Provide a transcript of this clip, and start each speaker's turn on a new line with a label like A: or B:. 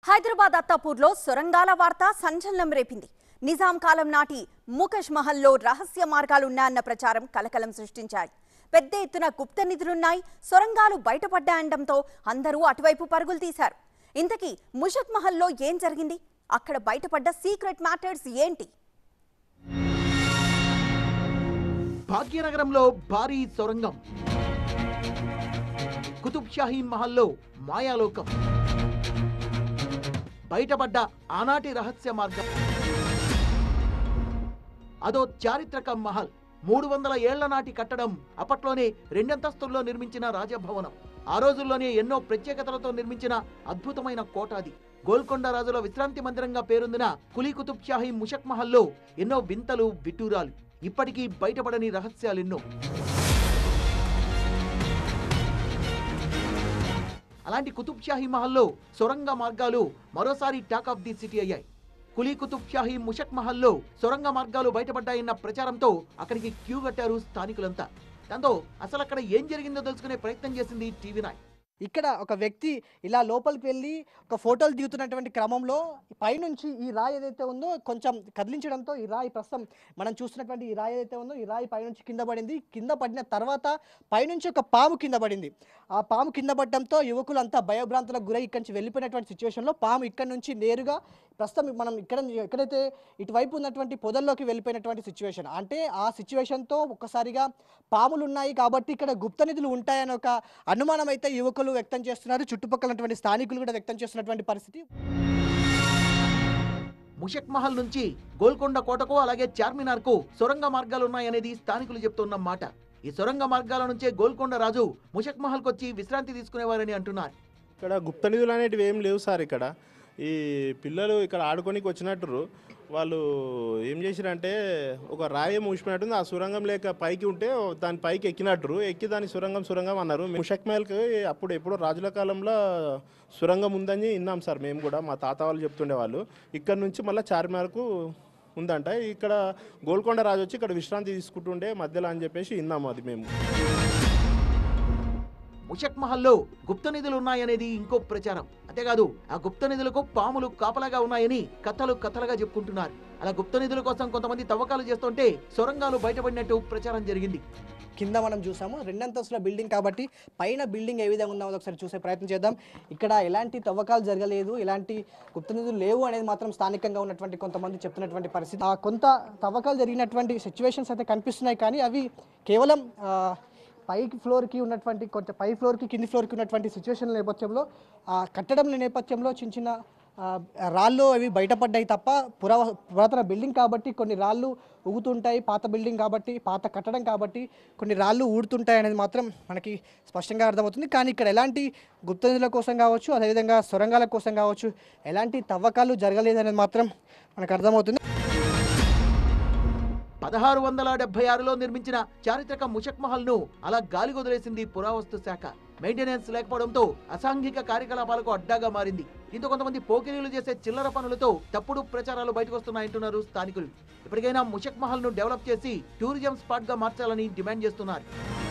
A: హైదరాబాద్ అత్తాపూర్లో సొరంగాల వార్త సంచలనం రేపింది నిజాం కాలం నాటి ముకష్ మహల్లో రహస్య మార్గాలున్నాయన్న ప్రచారం కలకలం సృష్టించాయి పెద్ద ఎత్తున గుప్త నిధులున్నాయి సొరంగాలు బయటపడ్డాయనడంతో అందరూ అటువైపు పరుగులు తీశారు ఇంతకీ ముషక్ మహల్లో ఏం జరిగింది అక్కడ బయటపడ్డ సీక్రెట్ మ్యాటర్స్ ఏంటి
B: భాగ్యనగరంలో భారీ సొరంగం కుతుబ్ షాహీ మహల్లో మాయాలోకం బయటపడ్డ ఆనాటి రహస్య మార్గం అదో చారిత్రక మహల్ మూడు వందల ఏళ్ల నాటి కట్టడం అప్పట్లోనే రెండంతస్తుల్లో నిర్మించిన రాజభవనం ఆ రోజుల్లోనే ఎన్నో ప్రత్యేకతలతో నిర్మించిన అద్భుతమైన కోట అది గోల్కొండ రాజుల విశ్రాంతి మందిరంగా పేరొందిన కులీ కుతుబ్ షాహీ ముషక్ మహల్లో ఎన్నో వింతలు విటూరాలు ఇప్పటికీ బయటపడని రహస్యాలెన్నో అలాంటి కుతుబ్ షాహీ మహల్లో సొరంగ మార్గాలు మరోసారి టాక్ ఆఫ్ ది సిటీ అయ్యాయి కులీ కుతుబ్ షాహీ ముషక్ మహల్లో సొరంగ మార్గాలు బయటపడ్డాయన్న ప్రచారంతో అక్కడికి క్యూ కట్టారు స్థానికులంతా దాంతో అసలు అక్కడ ఏం జరిగిందో తెలుసుకునే ప్రయత్నం చేసింది టీవీ నైన్
C: ఇక్కడ ఒక వ్యక్తి ఇలా లోపలికి వెళ్ళి ఒక ఫోటోలు దిగుతున్నటువంటి క్రమంలో పైనుంచి ఈ రాయి ఏదైతే ఉందో కొంచెం కదిలించడంతో ఈ రాయి ప్రస్తుతం మనం చూస్తున్నటువంటి ఈ రాయి ఏదైతే ఉందో ఈ రాయి పైనుంచి కింద పడింది కింద పడిన తర్వాత పైనుంచి ఒక పాము కింద పడింది ఆ పాము కింద పడడంతో యువకులు అంతా భయభ్రాంతులకు గురై ఇక్కడి నుంచి వెళ్ళిపోయినటువంటి సిచ్యువేషన్లో పాము ఇక్కడి నుంచి నేరుగా ప్రస్తుతం మనం ఇక్కడ ఎక్కడైతే ఇటువైపు ఉన్నటువంటి పొదల్లోకి వెళ్ళిపోయినటువంటి సిచ్యువేషన్ అంటే ఆ సిచ్యువేషన్తో ఒక్కసారిగా పాములు ఉన్నాయి కాబట్టి ఇక్కడ గుప్త నిధులు ఉంటాయని ఒక అనుమానం అయితే యువకులు వ్యక్తం చేస్తున్నారు చుట్టుపక్కల ఉన్నటువంటి స్థానికులు కూడా వ్యక్తం చేస్తున్నటువంటి పరిస్థితి
B: ముషక్ మహల్ నుంచి గోల్కొండ కోటకు అలాగే చార్మినార్ కు సొరంగ మార్గాలు ఉన్నాయనేది స్థానికులు చెప్తున్న మాట ఈ సొరంగ మార్గాల నుంచే గోల్కొండ రాజు ముషక్ మహల్ కొచ్చి విశ్రాంతి తీసుకునేవారని అంటున్నారు
D: ఇక్కడ గుప్త నిధులు అనేటివి ఏం లేవు సార్ ఇక్కడ ఈ పిల్లలు ఇక్కడ ఆడుకోనికి వచ్చినట్టు వాళ్ళు ఏం చేసిరంటే ఒక రాయి మూసిపోయినట్టుంది ఆ సురంగం లేక పైకి ఉంటే దాని పైకి ఎక్కినట్టు ఎక్కి దాని సురంగం సురంగం అన్నారు ముషక్ మహల్కి అప్పుడు ఎప్పుడో రాజుల కాలంలో సురంగం ఉందని విన్నాం సార్ మేము కూడా మా తాత వాళ్ళు చెప్తుండే వాళ్ళు ఇక్కడ నుంచి మళ్ళీ చార్మినార్కు ఉందంట ఇక్కడ గోల్కొండ రాజు వచ్చి ఇక్కడ విశ్రాంతి తీసుకుంటుండే మధ్యలో అని చెప్పేసి విన్నాము అది మేము
B: ముషక్ మహల్లో గుప్త నిధులు ఉన్నాయనేది ఇంకో ప్రచారం అంతేకాదు ఆ గుప్త నిధులకు పాములు కాపలాగా ఉన్నాయని కథలు కథలుగా చెప్పుకుంటున్నారు అలా గుప్త నిధుల కోసం కొంతమంది తవ్వకాలు చేస్తుంటే సొరంగాలు బయటపడినట్టు ప్రచారం జరిగింది
C: కింద మనం చూసాము రెండంతస్తుల బిల్డింగ్ కాబట్టి పైన బిల్డింగ్ ఏ విధంగా ఉందో ఒకసారి చూసే ప్రయత్నం చేద్దాం ఇక్కడ ఎలాంటి తవ్వకాలు జరగలేదు ఎలాంటి గుప్త నిధులు లేవు అనేది మాత్రం స్థానికంగా ఉన్నటువంటి కొంతమంది చెప్తున్నటువంటి పరిస్థితి ఆ కొంత తవ్వకాలు జరిగినటువంటి సిచ్యువేషన్స్ అయితే కనిపిస్తున్నాయి కానీ అవి కేవలం ఆ, పైకి ఫ్లోర్కి ఉన్నటువంటి కొంచెం పై ఫ్లోర్కి కింది ఫ్లోర్కి ఉన్నటువంటి సిచ్యువేషన్ నేపథ్యంలో ఆ కట్టడం నేపథ్యంలో చిన్న చిన్న ఆ, రాళ్ళు అవి బయటపడ్డాయి తప్ప పురా పురాతన బిల్డింగ్ కాబట్టి కొన్ని రాళ్ళు ఊగుతుంటాయి పాత బిల్డింగ్ కాబట్టి పాత కట్టడం కాబట్టి కొన్ని రాళ్ళు ఊడుతుంటాయి అనేది మాత్రం మనకి స్పష్టంగా అర్థమవుతుంది కానీ ఇక్కడ ఎలాంటి గుప్త నిధుల కోసం కావచ్చు అదేవిధంగా సొరంగాల కోసం కావచ్చు ఎలాంటి తవ్వకాలు జరగలేదనేది మాత్రం మనకు అర్థమవుతుంది
B: పదహారు వందల డెబ్బై ఆరులో నిర్మించిన చారిత్రక ముషక్ మహల్ ను అలా గాలి వదిలేసింది పురావస్తు శాఖ మెయింటెనెన్స్ లేకపోవడంతో అసాంఘిక కార్యకలాపాలకు అడ్డాగా మారింది దీంతో కొంతమంది పోకిరీలు చేసే చిల్లర పనులతో తప్పుడు ప్రచారాలు బయటకు వస్తున్నాయంటున్నారు స్థానికులు ఇప్పటికైనా ముషక్ మహల్ ను డెవలప్ చేసి టూరిజం స్పాట్ గా మార్చాలని డిమాండ్ చేస్తున్నారు